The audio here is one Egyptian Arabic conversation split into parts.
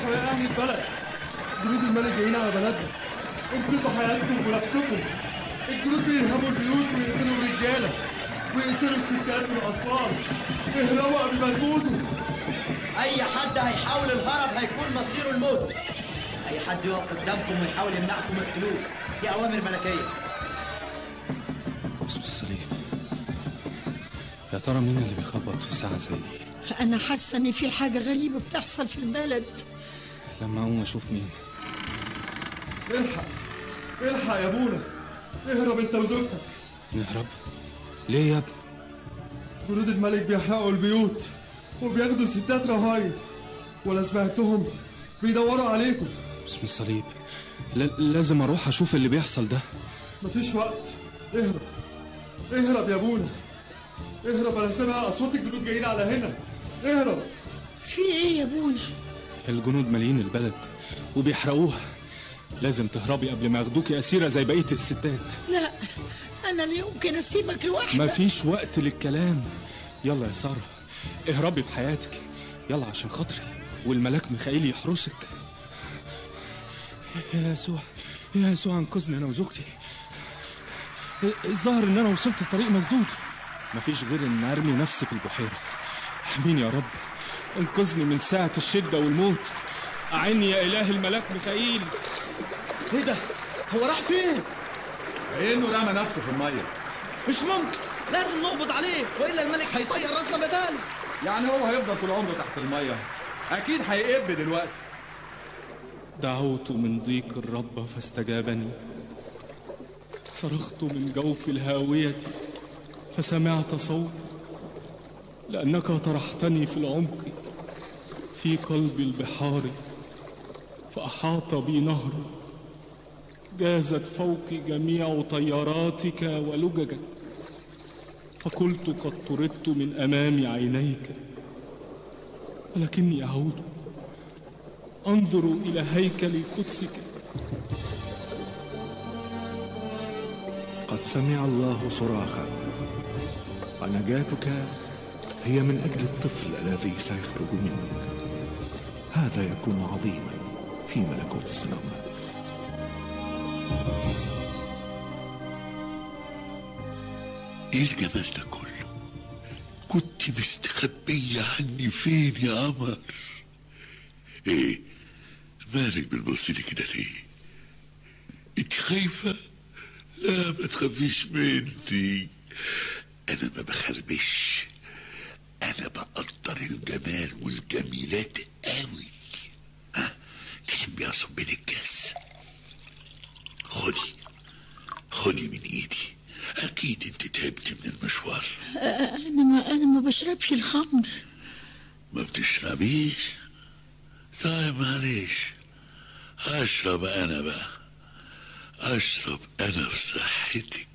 يا اهل البلد جنود الملك جايين على بلدنا انقذوا حياتكم ونفسكم الجنود بيرهبوا البيوت ويقتلوا الرجاله ويأسروا الستات والأطفال اهربوا قبل ما تموتوا اي حد هيحاول الهرب هيكون مصيره الموت اي حد يقف قدامكم ويحاول يمنعكم الخلود دي اوامر ملكيه باسم الصليب يا ترى مين اللي بيخبط في ساعة زي دي أنا حاسة إن في حاجة غريبة بتحصل في البلد لما أقوم أشوف مين الحق الحق يا ابونا اهرب انت وزوجتك نهرب ليه يا ابني جنود الملك بيحرقوا البيوت وبياخدوا الستات رهاين ولا سمعتهم بيدوروا عليكم باسم الصليب ل- لازم أروح أشوف اللي بيحصل ده مفيش وقت اهرب اهرب يا ابونا اهرب انا سامع اصوات الجنود جايين على هنا اهرب في إيه يا بونا الجنود مالين البلد وبيحرقوها لازم تهربي قبل ما ياخدوكي أسيرة زي بقية الستات لا أنا لا يمكن أسيبك لوحدك مفيش وقت للكلام يلا يا سارة اهربي بحياتك يلا عشان خاطري والملاك ميخائيل يحرسك يا يسوع يا يسوع انقذني انا وزوجتي الظاهر ان انا وصلت لطريق مسدود مفيش غير ان ارمي نفسي في البحيرة احميني يا رب انقذني من ساعة الشدة والموت أعني يا إله الملاك ميخائيل ايه ده هو راح فين كأنه رمى نفسه في المية مش ممكن لازم نقبض عليه والا الملك هيطير راسنا بداله يعني هو هيفضل طول عمره تحت المية أكيد هيقب دلوقتي دعوت من ضيق الرب فاستجابني صرخت من جوف الهاوية فسمعت صوتي لأنك طرحتني في العمق في قلب البحار فأحاط بي نهر جازت فوقي جميع طياراتك ولججك فقلت قد طردت من أمام عينيك ولكني أعود انظر الى هيكل قدسك قد سمع الله صراخك ونجاتك هي من أجل الطفل الذي سيخرج منك هذا يكون عظيما في ملكوت السماوات ايه الجمال ده كله كنت مستخبية عني فين يا قمر ايه مالك بتبصي لي كده ليه انت خايفة لا ما تخافيش مني انا ما بخربش انا بقدر الجمال والجميلات قوي ها تحبي اصب لك كاس خدي خدي من ايدي اكيد انت تعبت من المشوار أنا ما أنا ما بشربش الخمر ما بتشربيش طيب معلش اشرب انا بقى اشرب انا في صحتك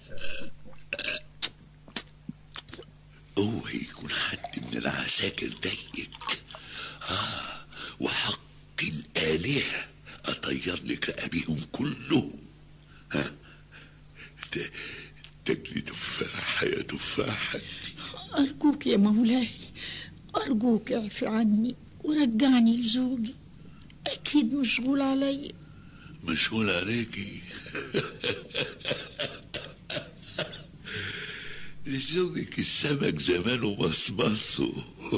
اوعي يكون حد من العساكر ضايقك اه وحق الالهه اطير لك ابيهم كلهم ها ت- تاكلي تفاحه يا تفاحه أرجوك يا مولاي أرجوك اعفي عني ورجعني لزوجي أكيد مشغول عليا مشغول عليكي زوجك السمك زمانه مصمصه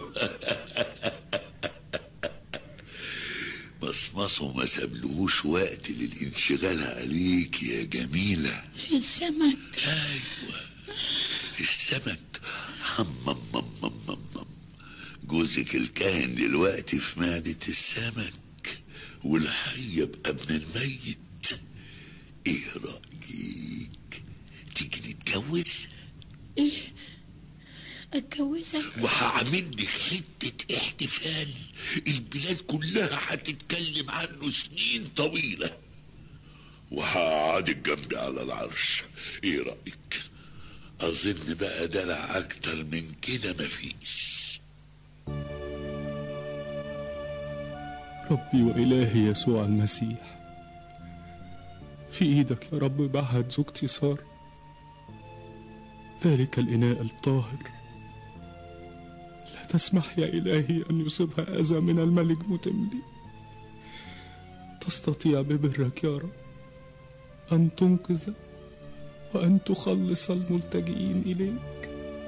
مصمصه ما سابلهوش وقت للانشغال عليك يا جميلة السمك ايوه السمك هم هم هم هم هم هم. جوزك الكاهن دلوقتي في معدة السمك والحي يبقى ابن الميت ايه رأيك تيجي نتجوز إيه أتجوزك وهعمل لك حتة احتفال البلاد كلها هتتكلم عنه سنين طويلة وهقعدك جنبي على العرش ايه رأيك اظن بقى دلع اكتر من كده مفيش ربي وإلهي يسوع المسيح في إيدك يا رب بعهد زوجتي سارة ذلك الإناء الطاهر لا تسمح يا إلهي أن يصيبها أذى من الملك متملي تستطيع ببرك يا رب أن تنقذ وأن تخلص الملتجئين إليك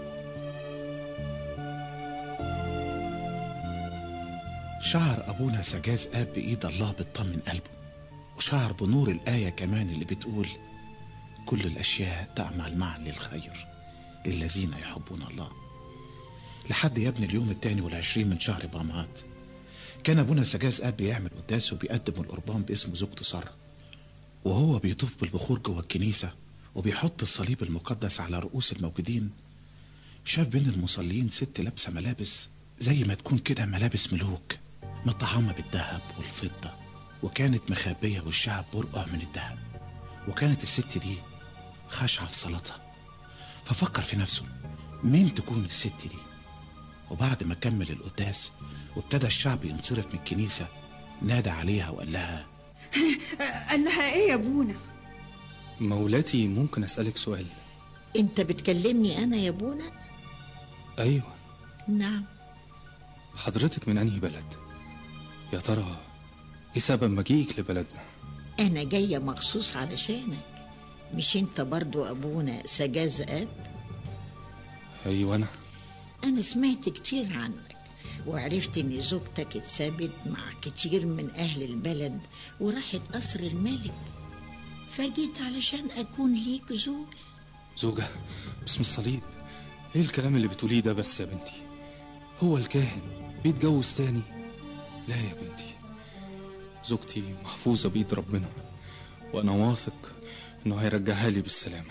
شعر أبونا سجاز آب بإيد الله بتطمن قلبه وشعر بنور الآية كمان اللي بتقول كل الأشياء تعمل معا للخير للذين يحبون الله لحد يا ابن اليوم الثاني والعشرين من شهر برمهات كان أبونا سجاز آب بيعمل قداس وبيقدم القربان باسم زوجته سارة وهو بيطوف بالبخور جوه الكنيسة وبيحط الصليب المقدس على رؤوس الموجودين شاف بين المصلين ست لابسة ملابس زي ما تكون كده ملابس ملوك مطعمة بالذهب والفضة وكانت مخبية وشها برقع من الذهب وكانت الست دي خاشعة في صلاتها ففكر في نفسه مين تكون الست دي وبعد ما كمل القداس وابتدى الشعب ينصرف من الكنيسة نادى عليها وقال لها قال لها ايه يا ابونا مولاتي ممكن أسألك سؤال انت بتكلمني انا يا بونا أيوة نعم حضرتك من أنهي بلد يا ترى إيه سبب مجيئك لبلدنا انا جايه مخصوص علشانك مش انت برضو ابونا سجاز اب أيوة أنا انا سمعت كتير عنك وعرفت ان زوجتك اتثابت مع كتير من اهل البلد وراحت قصر الملك فجيت علشان اكون ليك زوج زوجة باسم الصليب ايه الكلام اللي بتقوليه ده بس يا بنتي هو الكاهن بيتجوز تاني لا يا بنتي زوجتي محفوظة بيد ربنا وانا واثق انه هيرجعها لي بالسلامة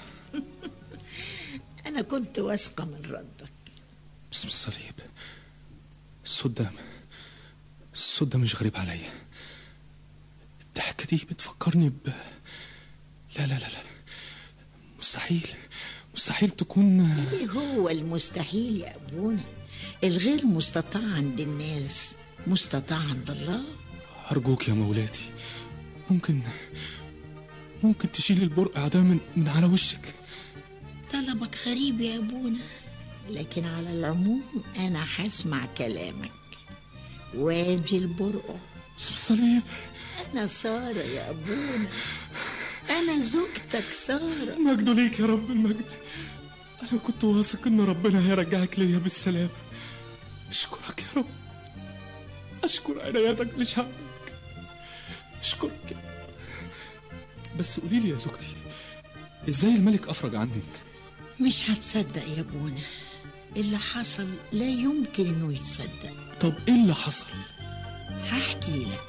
انا كنت واثقه من ردك باسم الصليب الصوت ده الصوت ده مش غريب عليا الضحكة دي بتفكرني ب لا لا لا لا مستحيل مستحيل تكون ايه هو المستحيل يا ابونا الغير مستطاع عند الناس مستطاع عند الله أرجوك يا مولاتي ممكن ممكن تشيل البرقع ده من, من على وشك طلبك غريب يا ابونا لكن على العموم انا هسمع كلامك وادي البرقع باسم الصليب انا ساره يا ابونا انا زوجتك ساره المجد ليك يا رب المجد أنا كنت واثق إن ربنا هيرجعك ليا بالسلامة أشكرك يا رب أشكر عنايتك لشعبك أشكرك يا رب. بس قولي لي يا زوجتي إزاي الملك أفرج عنك مش هتصدق يا ابونا اللي حصل لا يمكن انه يتصدق طب إيه اللي حصل هحكي لك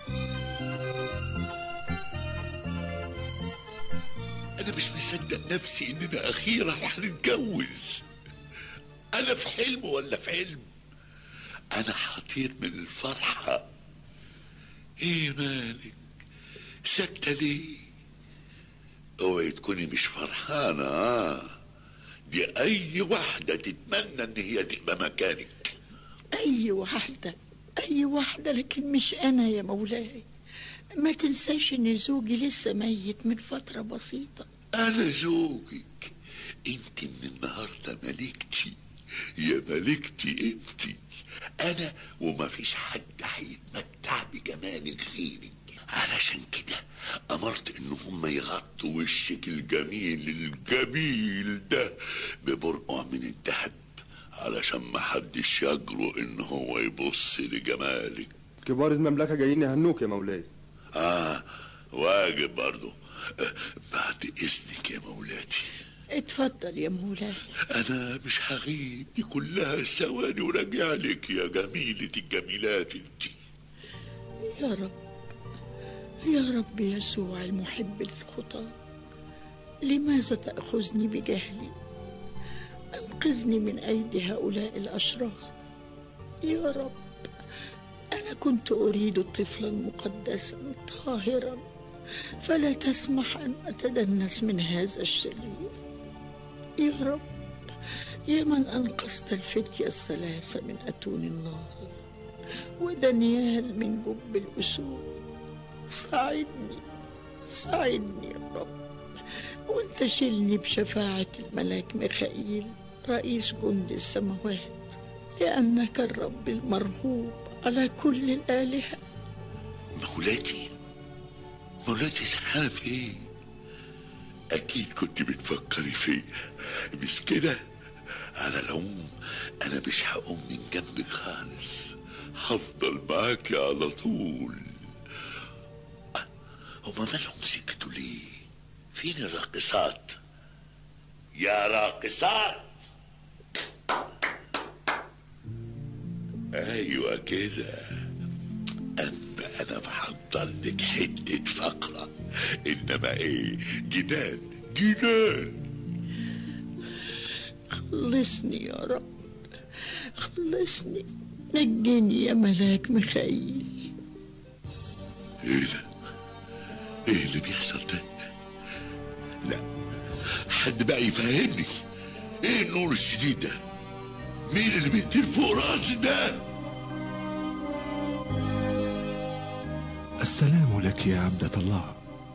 انا مش مصدق نفسي اننا اخيرا رح نتجوز انا في حلم ولا في علم انا حطير من الفرحة ايه مالك ساكتة ليه اوعي تكوني مش فرحانة آه. دي اي واحدة تتمنى ان هي تبقى مكانك اي واحده اي واحده لكن مش انا يا مولاي ما تنساش ان زوجي لسه ميت من فتره بسيطه انا زوجك انت من النهارده ملكتي يا ملكتي انت انا وما فيش حد هيتمتع بجمالك غيرك علشان كده امرت ان هم يغطوا وشك الجميل الجميل ده ببرقع من الذهب علشان ما حدش يجرؤ ان هو يبص لجمالك كبار المملكة جايين يهنوك يا مولاي اه واجب برضو آه، بعد اذنك يا مولاتي اتفضل يا مولاي انا مش هغيب دي كلها ثواني وراجع لك يا جميلة الجميلات انت يا رب يا رب يسوع المحب للخطاة لماذا تأخذني بجهلي أنقذني من أيدي هؤلاء الأشرار يا رب أنا كنت أريد طفلا مقدسا طاهرا فلا تسمح أن أتدنس من هذا الشرير يا رب يا من أنقذت الفتية الثلاثة من أتون النار ودانيال من جب الأسود ساعدني ساعدني يا رب وانت شيلني بشفاعة الملاك ميخائيل رئيس جند السماوات لأنك الرب المرهوب على كل الآلهة مولاتي مراتي سرحانة في ايه اكيد كنت بتفكري فيا مش كده على العموم انا مش هقوم من جنبك خالص هفضل معاكي على طول أه، هما مالهم سكتوا ليه فين الراقصات يا راقصات ايوه كده اما انا محضر لك حته فقره انما ايه جنان جنان خلصني يا رب خلصني نجني يا ملاك مخيل ايه ده ايه اللي بيحصل ده لا حد بقى يفهمني ايه النور الشديد ده مين اللي بيطير فوق راسي ده السلام لك يا عبدة الله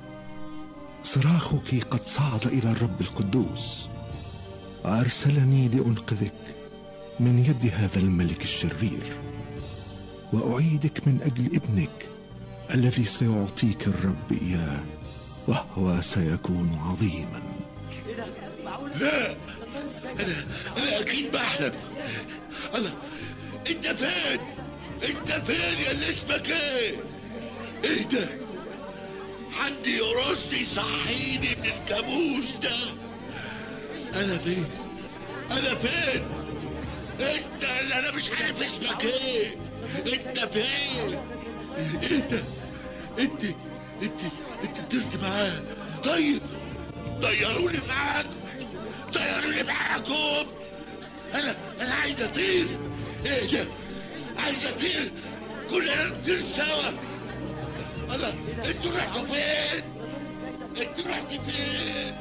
صراخك قد صعد إلى الرب القدوس أرسلني لأنقذك من يد هذا الملك الشرير وأعيدك من أجل ابنك الذي سيعطيك الرب إياه وهو سيكون عظيما لا انا انا اكيد بحلم الله انت فين انت فين يا اللي اسمك ايه ايه ده حد يرصني يصحيني من الكابوس ده انا فين انا فين انت اللي انا مش عارف اسمك ايه انت فين ايه ده انت انت انت طرت معاه طيب طيروني معاك طيروني معاكم انا انا عايز اطير ايه ده عايز اطير كلنا نطير سوا الله انتوا رحتوا فين انتوا رحتوا فين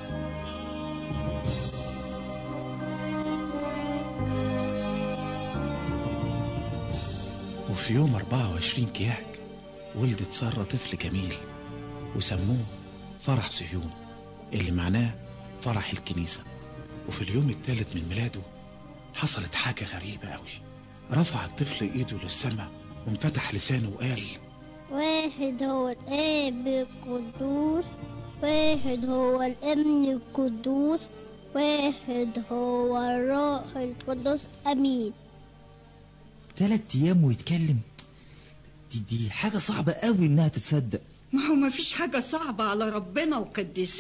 وفي يوم 24 كياك ولدت سارة طفل جميل وسموه فرح صهيون اللي معناه فرح الكنيسة وفي اليوم الثالث من ميلاده حصلت حاجة غريبة قوي رفع الطفل ايده للسماء وانفتح لسانه وقال واحد هو الآب القدوس واحد هو الابن القدوس واحد هو الروح القدس أمين تلات ايام ويتكلم دي دي حاجة صعبة قوي انها تتصدق ما هو ما فيش حاجة صعبة على ربنا وقديسيه